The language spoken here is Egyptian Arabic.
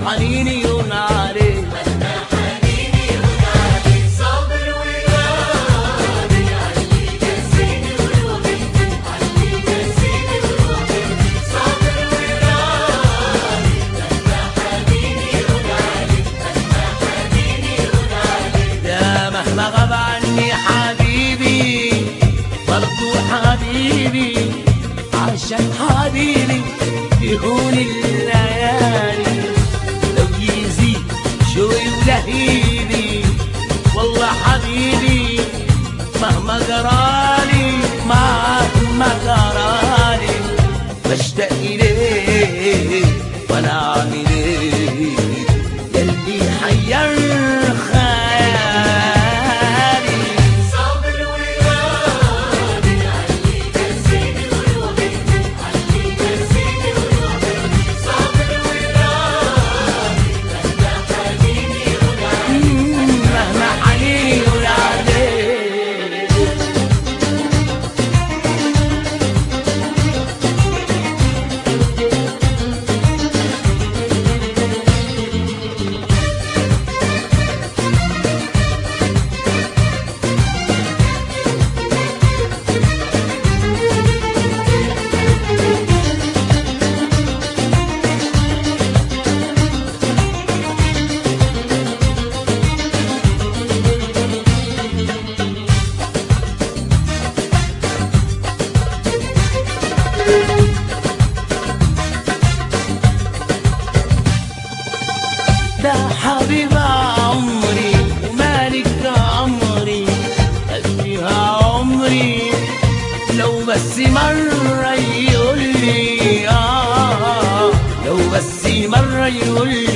حنيني ونعلي صابر وراضي علي جسيني وروحي علي جسيني وروحي صابر وراضي لما حنيني ونعلي لما حنيني ونعلي يا مهما غاب عني حبيبي برضو حبيبي عشان حبيبي يهون الليالي لو يزيد شوي ولهيبي والله حبيبي مهما جرالي مهما جرالي بشتاق إليه وأنا أعمل إيه يلي حير خيالي صابر وراضي علي جسيني وروحي علي جسيني وروحي صابر وراضي لما حنيني ونعلي مهما حنيني ونعلي ده حبيب عمري ومالك عمري قلبيها عمري لو بس مرة يقول لي آه لو بس مرة يقول